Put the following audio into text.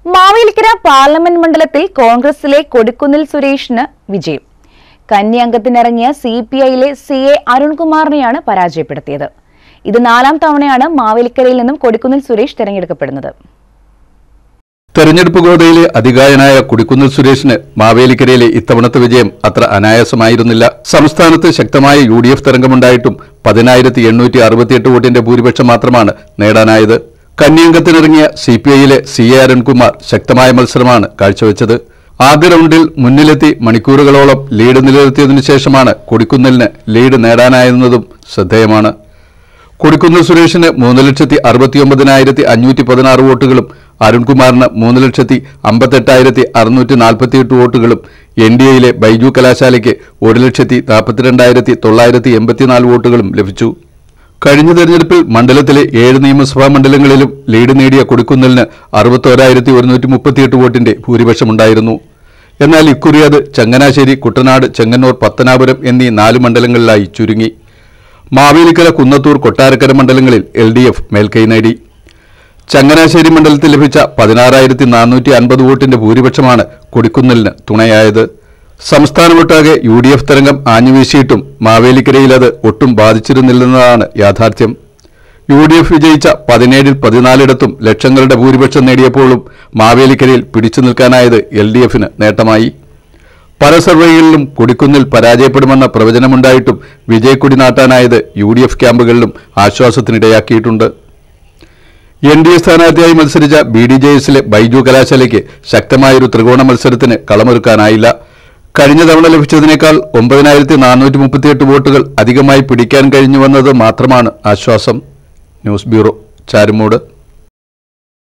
Mavelikkara parliament മണ്ഡലത്തിൽ കോൺഗ്രസിലെ കൊടിക്കുന്നിൽ സുരേഷിന് വിജയം കന്നി അംഗത്തിനിറങ്ങിയ സി പി ഐയിലെ സി എ അരുൺകുമാറിനെയാണ് പരാജയപ്പെടുത്തിയത് ഇത് നാലാം തവണയാണ് മാവേലിക്കരയിൽ നിന്നും കൊടിക്കുന്നിൽ സുരേഷ് തെരഞ്ഞെടുക്കപ്പെടുന്നത് തെരഞ്ഞെടുപ്പ് ഗോതയിലെ അധികായനായ കുടിക്കുന്നിൽ സുരേഷിന് മാവേലിക്കരയിലെ ഇത്തവണത്തെ വിജയം അത്ര അനായാസമായിരുന്നില്ല സംസ്ഥാനത്ത് ശക്തമായ യു ഡി എഫ് തരംഗമുണ്ടായിട്ടും പതിനായിരത്തി എണ്ണൂറ്റി അറുപത്തിയെട്ട് വോട്ടിന്റെ ഭൂരിപക്ഷം മാത്രമാണ് നേടാനായത് കന്യംഗത്തിനിറങ്ങിയ സി പി ഐയിലെ സി എ അരുൺകുമാർ ശക്തമായ മത്സരമാണ് കാഴ്ചവെച്ചത് ആദ്യ റൗണ്ടിൽ മുന്നിലെത്തി മണിക്കൂറുകളോളം ലീഡ് നിലനിർത്തിയതിനു ശേഷമാണ് കൊടിക്കുന്നിലിന് ലീഡ് നേടാനായെന്നതും ശ്രദ്ധേയമാണ് കൊടിക്കുന്നിൽ സുരേഷിന് മൂന്ന് ലക്ഷത്തി അറുപത്തിയൊമ്പതിനായിരത്തി അഞ്ഞൂറ്റി പതിനാറ് വോട്ടുകളും അരുൺകുമാറിന് മൂന്ന് ലക്ഷത്തി അമ്പത്തെട്ടായിരത്തി അറുന്നൂറ്റി നാൽപ്പത്തിയെട്ട് വോട്ടുകളും എൻ ഡി എയിലെ ബൈജു കലാശാലയ്ക്ക് ഒരു ലക്ഷത്തി നാൽപ്പത്തിരണ്ടായിരത്തി തൊള്ളായിരത്തി എൺപത്തിനാല് വോട്ടുകളും ലഭിച്ചു കഴിഞ്ഞ തെരഞ്ഞെടുപ്പിൽ മണ്ഡലത്തിലെ ഏഴ് നിയമസഭാ മണ്ഡലങ്ങളിലും ലീഡ് നേടിയ കൊടിക്കുന്നിലിന് അറുപത്തോരായിരത്തി ഒരുന്നൂറ്റി മുപ്പത്തിയെട്ട് വോട്ടിന്റെ ഭൂരിപക്ഷമുണ്ടായിരുന്നു എന്നാൽ ഇക്കുറി അത് ചങ്ങനാശ്ശേരി കുട്ടനാട് ചെങ്ങന്നൂർ പത്തനാപുരം എന്നീ നാല് മണ്ഡലങ്ങളിലായി ചുരുങ്ങി മാവേലിക്കര കുന്നത്തൂർ കൊട്ടാരക്കര മണ്ഡലങ്ങളിൽ എൽ ഡി എഫ് മേൽക്കൈ നേടി ചങ്ങനാശ്ശേരി മണ്ഡലത്തിൽ ലഭിച്ച പതിനാറായിരത്തി നാനൂറ്റി അൻപത് വോട്ടിന്റെ ഭൂരിപക്ഷമാണ് കൊടിക്കുന്നിലിന് തുണയായത് സംസ്ഥാനമൊട്ടാകെ യു ഡി എഫ് തരംഗം ആഞ്ഞുവീശിയിട്ടും മാവേലിക്കരയിൽ അത് ഒട്ടും ബാധിച്ചിരുന്നില്ലെന്നതാണ് യാഥാർത്ഥ്യം യു ഡി എഫ് വിജയിച്ച പതിനേഴിൽ പതിനാലിടത്തും ലക്ഷങ്ങളുടെ ഭൂരിപക്ഷം നേടിയപ്പോഴും മാവേലിക്കരയിൽ പിടിച്ചു നിൽക്കാനായത് എൽ ഡി എഫിന് നേട്ടമായി പല സർവേകളിലും കൊടിക്കുന്നിൽ പരാജയപ്പെടുമെന്ന പ്രവചനമുണ്ടായിട്ടും വിജയക്കൊടി നാട്ടാനായത് യു ഡി എഫ് ക്യാമ്പുകളിലും ആശ്വാസത്തിനിടയാക്കിയിട്ടുണ്ട് എൻ ഡി എ സ്ഥാനാർത്ഥിയായി മത്സരിച്ച ബി ഡി ജെ എസിലെ ബൈജു കലാശാലയ്ക്ക് ശക്തമായൊരു ത്രികോണ മത്സരത്തിന് കളമൊരുക്കാനായില്ല കഴിഞ്ഞ തവണ ലഭിച്ചതിനേക്കാൾ ഒമ്പതിനായിരത്തി നാനൂറ്റി മുപ്പത്തിയെട്ട് വോട്ടുകൾ അധികമായി പിടിക്കാൻ കഴിഞ്ഞുവെന്നത് മാത്രമാണ് ആശ്വാസം ന്യൂസ് ബ്യൂറോ ചാരുമൂട്